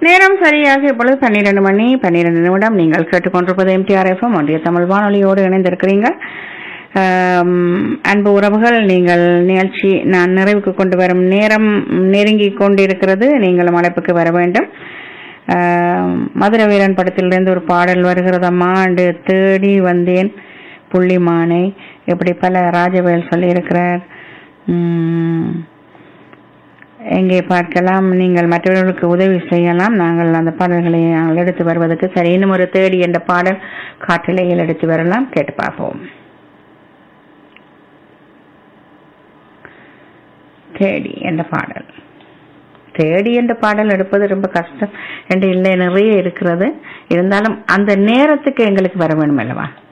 நேரம் சரியாக இப்பொழுது பன்னிரண்டு மணி பன்னிரண்டு நிமிடம் நீங்கள் கேட்டுக்கொண்டிருப்பது எம்டிஆர் எஃப்எம் ஒன்றிய தமிழ் வானொலியோடு இணைந்திருக்கிறீங்க ஆம், அன்பு உறவுகள் நீங்கள் நிகழ்ச்சி நான் நிறைவுக்கு கொண்டு வரும் நேரம் நெருங்கி கொண்டிருக்கிறது நீங்கள் அழைப்புக்கு வர வேண்டும் ஆம், மதுரை வீரன் படத்திலிருந்து ஒரு பாடல் வருகிறதம்மா என்று தேடி வந்தேன் புள்ளிமானை இப்படி பல ராஜவேல் சொல்லியிருக்கிறார் உம், எங்கே பார்க்கலாம் நீங்கள் மற்றவர்களுக்கு உதவி செய்யலாம் நாங்கள் அந்த பாடல்களை நாங்கள் எடுத்து வருவதற்கு சரி இன்னும் ஒரு தேடி என்ற பாடல் காற்றிலையில் எடுத்து வரலாம் கேட்டு பார்ப்போம் தேடி என்ற பாடல் தேடி என்ற பாடல் எடுப்பது ரொம்ப கஷ்டம் என்று இல்லை நிறைய இருக்கிறது இருந்தாலும் அந்த நேரத்துக்கு எங்களுக்கு வர வேணும் அல்லவா